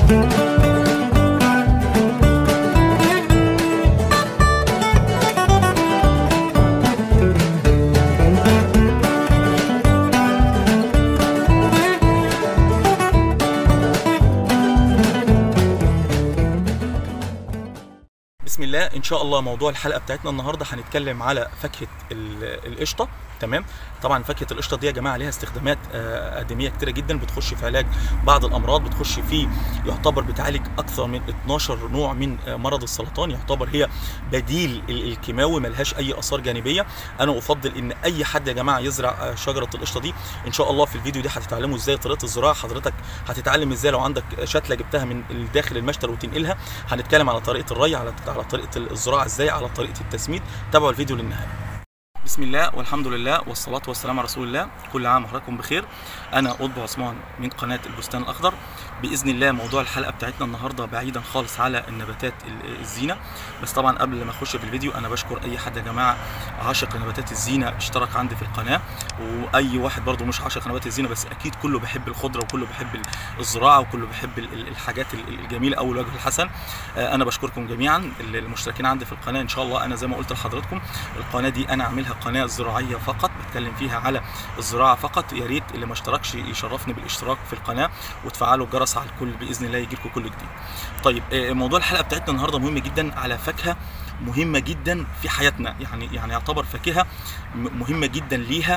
بسم الله ان شاء الله موضوع الحلقه بتاعتنا النهارده هنتكلم على فاكهه ال- القشطه تمام طبعا فاكهه القشطه دي يا جماعه ليها استخدامات آه، ادميه كتيره جدا بتخش في علاج بعض الامراض بتخش في يعتبر بتعالج اكثر من 12 نوع من آه، مرض السرطان يعتبر هي بديل ال- الكيماوي ملهاش اي اثار جانبيه انا افضل ان اي حد يا جماعه يزرع آه، شجره القشطه دي ان شاء الله في الفيديو ده هتتعلموا ازاي طريقه الزراعه حضرتك هتتعلم ازاي لو عندك شتله جبتها من داخل المشتل وتنقلها هنتكلم على طريقه الري على على طريقه الزراعه ازاي على طريقه التسميد تابعوا الفيديو للنهايه بسم الله والحمد لله والصلاة والسلام على رسول الله كل عام وحضراتكم بخير أنا قطب عثمان من قناة البستان الأخضر بإذن الله موضوع الحلقة بتاعتنا النهاردة بعيدا خالص على النباتات ال- الزينة بس طبعا قبل ما أخش في الفيديو أنا بشكر أي حد يا جماعة عاشق لنباتات الزينة اشترك عندي في القناة وأي واحد برضو مش عاشق نبات الزينة بس أكيد كله بيحب الخضرة وكله بيحب ال- الزراعة وكله بيحب ال- ال- الحاجات ال- الجميلة أو الوجه الحسن آه، أنا بشكركم جميعا المشتركين عندي في القناة إن شاء الله أنا زي ما قلت لحضراتكم القناه دي انا عاملها قناه زراعيه فقط بتكلم فيها على الزراعه فقط يا ريت اللي ما اشتركش يشرفني بالاشتراك في القناه وتفعلوا الجرس على الكل باذن الله يجيلكم كل جديد طيب آه، موضوع الحلقه بتاعتنا النهارده مهم جدا على فاكهه مهمه جدا في حياتنا يعني يعني يعتبر فاكهه م- مهمه جدا ليها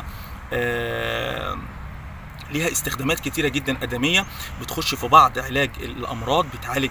آه، ليها استخدامات كتيره جدا ادميه بتخش في بعض علاج الامراض بتعالج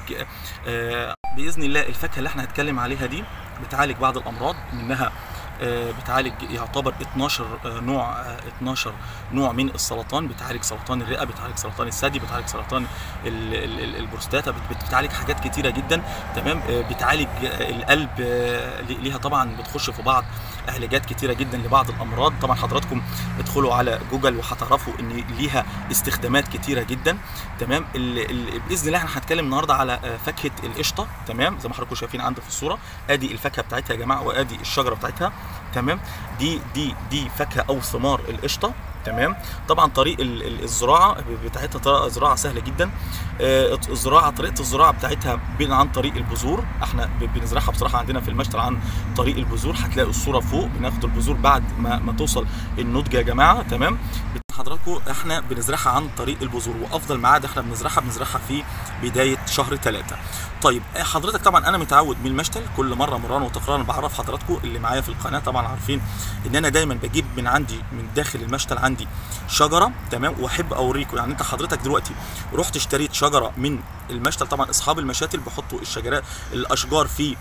آه، باذن الله الفاكهه اللي احنا هنتكلم عليها دي بتعالج بعض الامراض منها آه، بتعالج يعتبر 12 آه، نوع آه، 12 نوع من السرطان بتعالج سرطان الرئه بتعالج سرطان الثدي بتعالج سرطان ال- ال- ال- البروستاتا بت- بت- بتعالج حاجات كتيره جدا تمام آه، بتعالج آه، القلب آه، لي- ليها طبعا بتخش في بعض علاجات كتيره جدا لبعض الامراض طبعا حضراتكم ادخلوا على جوجل وهتعرفوا ان ليها استخدامات كتيره جدا تمام ال- ال- باذن الله احنا هنتكلم النهارده على آه، فاكهه القشطه تمام زي ما حضراتكم شايفين عندي في الصوره ادي الفاكهه بتاعتها يا جماعه وادي الشجره بتاعتها تمام دي دي دي فاكهه او ثمار القشطه تمام طبعا طريق ال- ال- الزراعه بتاعتها طريقه زراعه سهله جدا آه، الزراعه طريقه الزراعه بتاعتها بين عن طريق البذور احنا ب- بنزرعها بصراحه عندنا في المشتل عن طريق البذور هتلاقوا الصوره فوق بناخد البذور بعد ما, ما توصل النضج يا جماعه تمام حضراتكم احنا بنزرعها عن طريق البذور وافضل ميعاد احنا بنزرعها بنزرعها في بدايه شهر ثلاثة طيب حضرتك طبعا انا متعود من المشتل كل مره مران وتكرارا بعرف حضراتكم اللي معايا في القناه طبعا عارفين ان انا دايما بجيب من عندي من داخل المشتل عندي شجره تمام واحب اوريكم يعني انت حضرتك دلوقتي رحت اشتريت شجره من المشتل طبعا اصحاب المشاتل بيحطوا الشجرات الاشجار في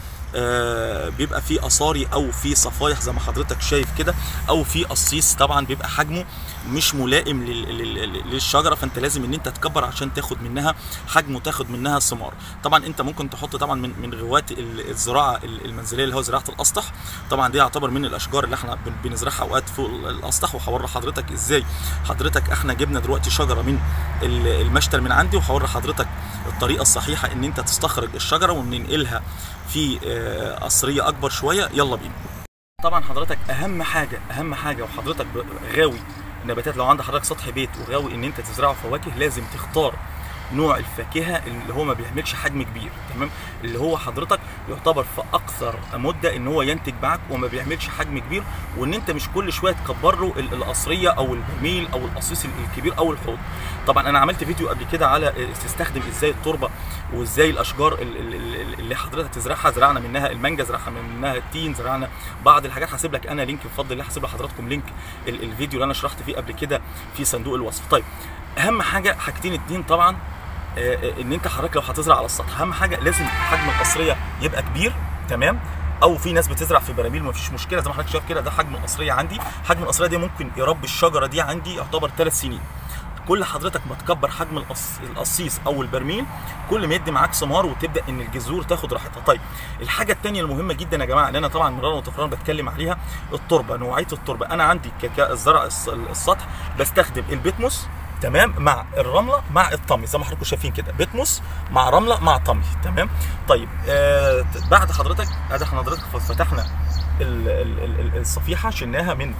آه بيبقى في اصاري او في صفايح زي ما حضرتك شايف كده او في قصيص طبعا بيبقى حجمه مش ملائم لل- لل- للشجره فانت لازم ان انت تكبر عشان تاخد منها حجم وتاخد منها ثمار طبعا انت ممكن تحط طبعا من من غوات ال- الزراعه ال- المنزليه اللي هو زراعه الاسطح طبعا دي يعتبر من الاشجار اللي احنا بن- بنزرعها اوقات فوق ال- الاسطح وهوري حضرتك ازاي حضرتك احنا جبنا دلوقتي شجره من ال- المشتل من عندي وهوري حضرتك الطريقه الصحيحه ان انت تستخرج الشجره وننقلها في آه، قصريه اكبر شويه يلا بينا طبعا حضرتك اهم حاجه اهم حاجه وحضرتك ب- غاوي نباتات لو عندك حضرتك سطح بيت وغاوي ان انت تزرعه فواكه لازم تختار نوع الفاكهه اللي هو ما بيعملش حجم كبير تمام اللي هو حضرتك يعتبر في اقصر مده ان هو ينتج معاك وما بيعملش حجم كبير وان انت مش كل شويه تكبر له ال- القصريه او البرميل او القصيص ال- الكبير او الحوض طبعا انا عملت فيديو قبل كده على تستخدم ازاي التربه وازاي الاشجار ال- ال- ال- اللي حضرتك تزرعها زرعنا منها المانجا زرعنا منها التين زرعنا بعض الحاجات هسيب لك انا لينك بفضل الله هسيب لحضراتكم لينك ال- الفيديو اللي انا شرحت فيه قبل كده في صندوق الوصف طيب اهم حاجه حاجتين اتنين طبعا آه، آه، ان انت حضرتك لو هتزرع على السطح اهم حاجه لازم حجم القصريه يبقى كبير تمام او في ناس بتزرع في براميل مفيش مشكله زي ما حضرتك شايف كده ده حجم القصريه عندي حجم القصريه دي ممكن يربي الشجره دي عندي يعتبر ثلاث سنين كل حضرتك ما تكبر حجم القص- القصيص او البرميل كل ما يدي معاك ثمار وتبدا ان الجذور تاخد راحتها طيب الحاجه الثانيه المهمه جدا يا جماعه اللي انا طبعا مرارا وتكرارا بتكلم عليها التربه نوعيه التربه انا عندي ك- كالزرع الس- السطح بستخدم البيتموس تمام مع الرمله مع الطمي زي ما حضراتكم شايفين كده بيتموس مع رمله مع طمي تمام طيب آه بعد حضرتك ادي احنا حضرتك فتحنا ال- ال- ال- ال- الصفيحه شلناها من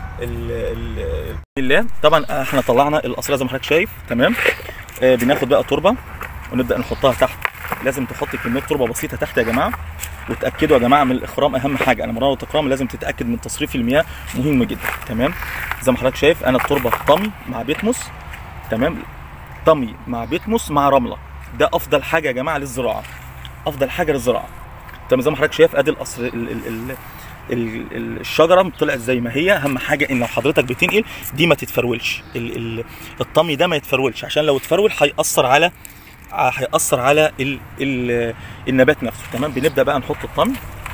ال ال الله طبعا احنا طلعنا القصريه زي ما حضرتك شايف تمام آه بناخد بقى تربه ونبدا نحطها تحت لازم تحط كميه تربه بسيطه تحت يا جماعه وتاكدوا يا جماعه من الاخرام اهم حاجه انا مراره الاخرام لازم تتاكد من تصريف المياه مهم جدا تمام زي ما حضرتك شايف انا التربه طمي مع بيتموس تمام طمي مع بيتموس مع رمله ده افضل حاجه يا جماعه للزراعه افضل حاجه للزراعه تمام زي ما حضرتك شايف ادي القصر ال ال ال ال- ال- الشجره طلعت زي ما هي اهم حاجه ان لو حضرتك بتنقل دي ما تتفرولش ال ال الطمي ده ما يتفرولش عشان لو اتفرول هيأثر على ع- هيأثر على ال ال النبات نفسه تمام بنبدا بقى نحط الطمي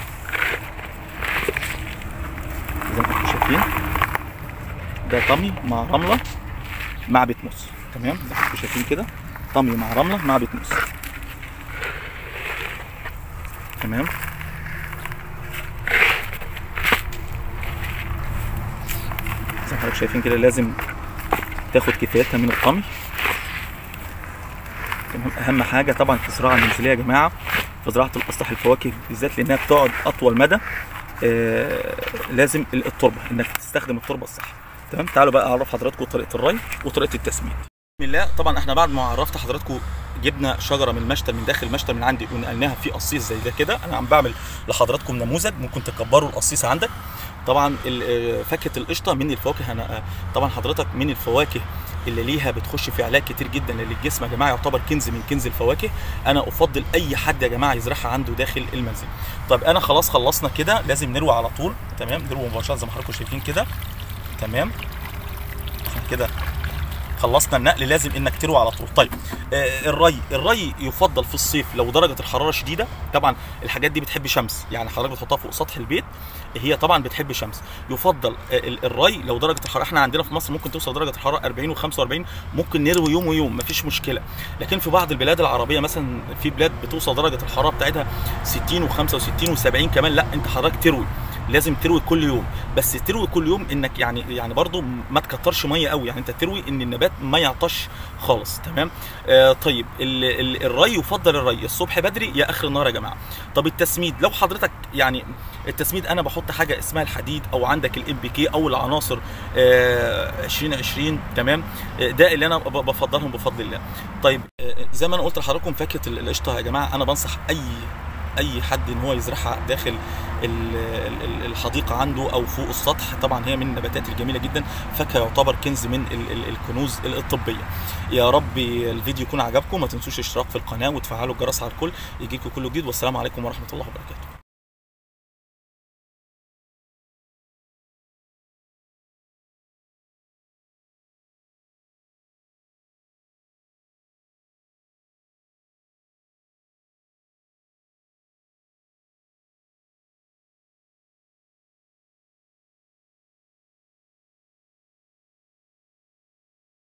زي ما انتم شايفين ده طمي مع رمله مع بتموس تمام زي ما انتم شايفين كده طمي مع رمله مع بتموس تمام زي ما حضرتك شايفين كده لازم تاخد كفايتها من الطمي تمام اهم حاجه طبعا في الزراعه المنزليه يا جماعه في زراعه الاسطح الفواكه بالذات لانها بتقعد اطول مدى آه لازم ال- التربه انك تستخدم التربه الصح تمام تعالوا بقى اعرف حضراتكم طريقه الري وطريقه التسميد بسم الله طبعا احنا بعد ما عرفت حضراتكم جبنا شجره من المشتل من داخل المشتل من عندي ونقلناها في قصيص زي ده كده انا عم بعمل لحضراتكم نموذج ممكن تكبروا القصيص عندك طبعا ال- آه، فاكهه القشطه من الفواكه انا آه، طبعا حضرتك من الفواكه اللي ليها بتخش في علاج كتير جدا للجسم يا جماعه يعتبر كنز من كنز الفواكه انا افضل اي حد يا جماعه يزرعها عنده داخل المنزل طب انا خلاص خلصنا كده لازم نروي على طول تمام نروي مباشره زي ما حضراتكم شايفين كده تمام احنا كده خلصنا النقل لازم انك تروي على طول طيب آه الري الري يفضل في الصيف لو درجه الحراره شديده طبعا الحاجات دي بتحب شمس يعني حضرتك بتحطها فوق سطح البيت هي طبعا بتحب شمس يفضل آه ال- الري لو درجه الحراره احنا عندنا في مصر ممكن توصل درجه الحراره 40 و45 ممكن نروي يوم ويوم مفيش مشكله لكن في بعض البلاد العربيه مثلا في بلاد بتوصل درجه الحراره بتاعتها 60 و65 و70 كمان لا انت حضرتك تروي لازم تروي كل يوم بس تروي كل يوم انك يعني يعني برضو ما تكترش ميه قوي يعني انت تروي ان النبات ما يعطش خالص تمام آه طيب ال ال الري يفضل الري الصبح بدري يا اخر النهار يا جماعه طب التسميد لو حضرتك يعني التسميد انا بحط حاجه اسمها الحديد او عندك الام بي كي او العناصر آه 2020 تمام آه ده اللي انا ب- بفضلهم بفضل الله طيب آه زي ما انا قلت لحضراتكم فاكهه ال- القشطه يا جماعه انا بنصح اي اي حد ان هو يزرعها داخل ال- ال- الحديقه عنده او فوق السطح طبعا هي من النباتات الجميله جدا فاكهه يعتبر كنز من ال- ال- الكنوز الطبيه يا رب الفيديو يكون عجبكم ما تنسوش الاشتراك في القناه وتفعلوا الجرس على الكل يجيكم كل جديد والسلام عليكم ورحمه الله وبركاته